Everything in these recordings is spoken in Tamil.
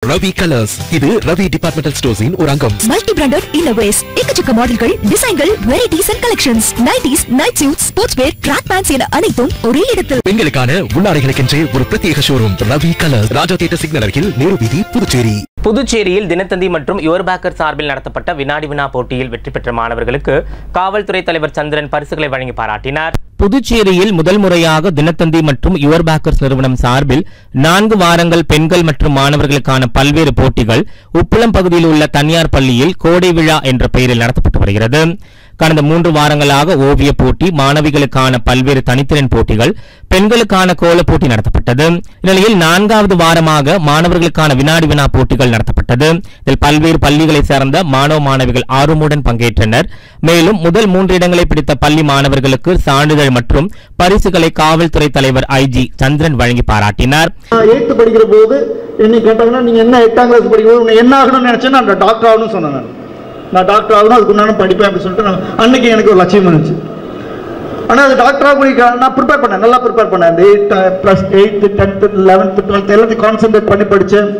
ரவி கலர்ஸ் இது ரவி டிபார்ட்மெண்டல் ஸ்டோர்ஸின் ஒரு அங்கம் மல்டி பிராண்டட் இன்னோவேஸ் எக்கச்சக்க மாடல்கள் டிசைன்கள் varieties and collections nighties night suit sports wear track pants என அனைத்தும் ஒரே இடத்தில் பெண்களுக்கான உள்ளாடைகளுக்கென்றே ஒரு பிரத்யேக showroom Ravi colours Raja theatre signal அருகில் நேரு வீதி புதுச்சேரி புதுச்சேரியில் தினத்தந்தி மற்றும் யுவர் பேக்கர் சார்பில் நடத்தப்பட்ட வினாடி வினா போட்டியில் வெற்றி பெற்ற மாணவர்களுக்கு காவல்துறை தலைவர் சந்திரன் பரிசுகளை வழங்கி பாராட்டினார் புதுச்சேரியில் முதல் முறையாக தினத்தந்தி மற்றும் யுவர் பேக்கர்ஸ் நிறுவனம் சார்பில் நான்கு வாரங்கள் பெண்கள் மற்றும் மாணவர்களுக்கான பல்வேறு போட்டிகள் உப்பளம் பகுதியில் உள்ள தனியார் பள்ளியில் கோடை விழா என்ற பெயரில் நடத்தப்பட்டு வருகிறது கடந்த மூன்று வாரங்களாக ஓவிய போட்டி மாணவிகளுக்கான பல்வேறு தனித்திறன் போட்டிகள் பெண்களுக்கான கோல போட்டி நடத்தப்பட்டது இந்நிலையில் நான்காவது வாரமாக மாணவர்களுக்கான வினாடி வினா போட்டிகள் நடத்தப்பட்டது இதில் பல்வேறு பள்ளிகளைச் சேர்ந்த மாணவ மாணவிகள் ஆர்வமுடன் பங்கேற்றனர் மேலும் முதல் மூன்று இடங்களை பிடித்த பள்ளி மாணவர்களுக்கு சான்றிதழ் மற்றும் பரிசுகளை காவல்துறை தலைவர் ஐஜி சந்திரன் வழங்கி பாராட்டினார் நான் எயித்து படிக்கிற போது என்னை கேட்டாங்கன்னா நீங்க என்ன எட்டாம் கிளாஸ் படிக்கும் போது உன்னை என்ன ஆகணும்னு நினைச்சேன் நான் டாக்டர் ஆகணும்னு சொன்னேன் நான் நான் டாக்டர் ஆகணும் அதுக்கு உண்டான படிப்பேன் அப்படின்னு சொல்லிட்டு நான் அன்னைக்கு எனக்கு ஒரு லட்சியம் இருந்துச்சு ஆனால் அது டாக்டர் ஆக நான் ப்ரிப்பேர் பண்ணேன் நல்லா ப்ரிப்பேர் பண்ணேன் அந்த eight plus eighth tenth eleventh twelfth எல்லாத்தையும் கான்சென்ட்ரேட் பண்ணி படித்தேன்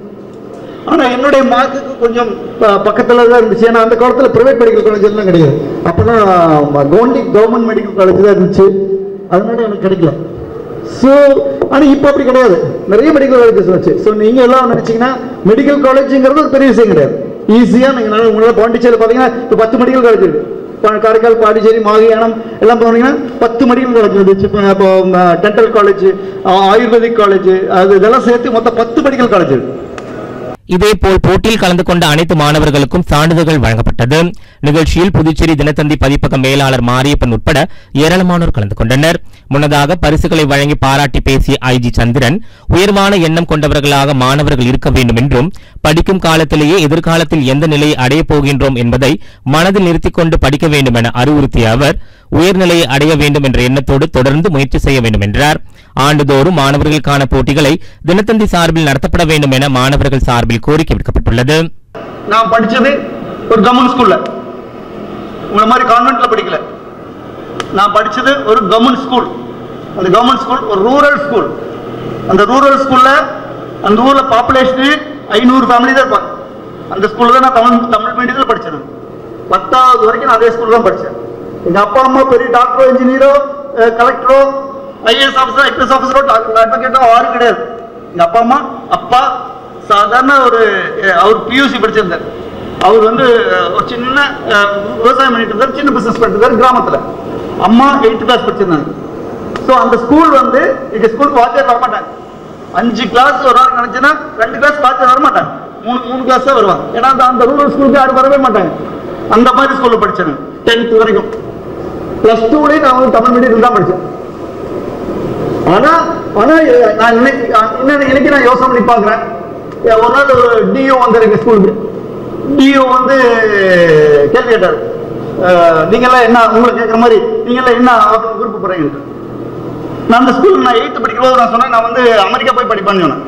ஆனால் என்னுடைய மார்க்குக்கு கொஞ்சம் பக்கத்தில் தான் இருந்துச்சு ஏன்னா அந்த காலத்தில் ப்ரைவேட் மெடிக்கல் காலேஜ் எல்லாம் கிடையாது அப்போலாம் கவுண்டி கவர்மெண்ட் மெடிக்கல் காலேஜ் தான் இருந்துச்சு அதனால எனக்கு கிடைக்கல ஸோ ஆனால் இப்போ அப்படி கிடையாது நிறைய மெடிக்கல் காலேஜஸ் வச்சு ஸோ நீங்கள் எல்லாம் நினச்சிங்கன்னா மெடிக்கல் காலேஜுங்கிறது ஒரு பெரிய விஷயம் கிடையாது ஈஸியாக நீங்கள் உங்களால் பாண்டிச்சேரியில் பார்த்தீங்கன்னா இப்போ பத்து மெடிக்கல் காலேஜ் இருக்கு பா- காரைக்கால் பாண்டிச்சேரி மாகியானம் எல்லாம் போனீங்கன்னா பத்து மெடிக்கல் காலேஜ் வந்துச்சு இப்போ இப்போ டென்டல் காலேஜ் ஆயுர்வேதிக் காலேஜ் அது இதெல்லாம் சேர்த்து மொத்தம் பத்து மெடிக்கல் காலேஜ் இருக்கு இதேபோல் போட்டியில் கலந்து கொண்ட அனைத்து மாணவர்களுக்கும் சான்றிதழ்கள் வழங்கப்பட்டது நிகழ்ச்சியில் புதுச்சேரி தினத்தந்தி பதிப்பக மேலாளர் மாரியப்பன் உட்பட ஏராளமானோர் கலந்து கொண்டனர் முன்னதாக பரிசுகளை வழங்கி பாராட்டி பேசிய ஐஜி சந்திரன் உயர்வான எண்ணம் கொண்டவர்களாக மாணவர்கள் இருக்க வேண்டும் என்றும் படிக்கும் காலத்திலேயே எதிர்காலத்தில் எந்த நிலையை அடையப் போகின்றோம் என்பதை மனதில் நிறுத்திக் கொண்டு படிக்க வேண்டும் என அறிவுறுத்திய அவர் உயர்நிலையை அடைய வேண்டும் என்ற எண்ணத்தோடு தொடர்ந்து முயற்சி செய்ய வேண்டும் என்றார் ஆண்டுதோறும் மாணவர்களுக்கான போட்டிகளை தினத்தந்தி சார்பில் நடத்தப்பட வேண்டும் என மாணவர்கள் சார்பில் கோரிக்கை விடுக்கப்பட்டுள்ளது நான் படிச்சது ஒரு கவர்மெண்ட் ஸ்கூல்ல உங்களை மாதிரி கான்வென்ட்ல படிக்கல நான் படிச்சது ஒரு கவர்மெண்ட் ஸ்கூல் அந்த கவர்மெண்ட் ஸ்கூல் ஒரு ரூரல் ஸ்கூல் அந்த ரூரல் ஸ்கூல்ல அந்த ஊர்ல பாப்புலேஷன் ஐநூறு ஃபேமிலி தான் இருப்பாங்க அந்த ஸ்கூல்ல தான் நான் தமிழ் தமிழ் மீடியத்தில் படிச்சேன் பத்தாவது வரைக்கும் நான் அதே ஸ்கூல்ல தான் படிச்சேன் எங்க அப்பா அம்மா பெரிய டாக்டரோ இன்ஜினியரோ கலெக்டரோ ஐஏஎஸ் ஆஃபீஸரோ ஐபிஎஸ் ஆஃபீஸரோ அட்வொகேட்டோ யாரும் கிடையாது எங்க அப்பா அம்மா அப்பா சாதாரண ஒரு அஹ், அவர் பியூசி படிச்சிருந்தார் அவர் வந்து அஹ், ஒரு சின்ன அஹ், விவசாயம் பண்ணிட்டு இருந்தார் சின்ன பிசினஸ் பண்ணிட்டு இருந்தார் கிராமத்துல அம்மா எயித்து கிளாஸ் படிச்சிருந்தாங்க ஸோ அந்த ஸ்கூல் வந்து எங்க ஸ்கூலுக்கு வாத்தியார் வரமாட்டாங்க அஞ்சு கிளாஸ் ஒரு நாள் நினைச்சுன்னா ரெண்டு கிளாஸ் வாத்தியார் வரமாட்டாங்க மூணு மூணு கிளாஸ் தான் வருவாங்க ஏன்னா அந்த அந்த ரூரல் ஸ்கூலுக்கு யாரும் வரவே மாட்டாங்க அந்த மாதிரி ஸ்கூல்ல படிச்சேன் டென்த் வரைக்கும் பிளஸ் டூலேயும் நான் வந்து தமிழ் மீடியத்தில் தான் படித்தேன் ஆனா ஆனா அஹ், நான் இன்னைக்கு அஹ், இன்னும் இன்னைக்கு நான் யோசனை பண்ணி பார்க்குறேன் ஒரு நாள் ஒரு டிஓ வந்தார் எங்க ஸ்கூலுக்கு டிஓ வந்து கேள்வி கேட்டார் அஹ், நீங்கெல்லாம் என்ன உங்களை கேட்குற மாதிரி நீங்கெல்லாம் என்ன ஆகணும் விருப்பப்படுறீங்க நான் அந்த ஸ்கூல் நான் எயித்து படிக்கும்போது நான் சொன்னேன் நான் வந்து அமெரிக்கா போய் படிப்பேன்னு சொன்னேன்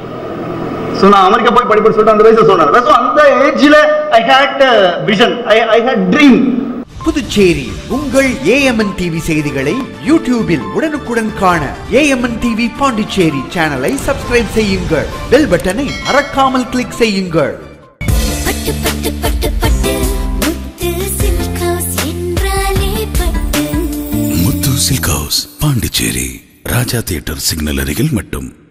ஸோ நான் அமெரிக்கா போய் படிப்பேன்னு சொல்லிட்டு அந்த வயசுல சொன்னேன் ஸோ அந்த ஏஜ்ல I had vision I I had dream Puducherry உங்கள் ஏஎம்என் டிவி செய்திகளை யூடியூபில் உடனுக்குடன் காண ஏஎம்என் டிவி பாண்டிச்சேரி சேனலை சப்ஸ்கிரைப் செய்யுங்கள் பெல் பட்டனை மறக்காமல் கிளிக் செய்யுங்கள் பட்டு பட்டு பட்டு பட்டு முத்து சில்க் ஹவுஸ் என்றாலே Pattu Muthu silk house Pondicherry Raja theatre signal அருகில் மட்டும்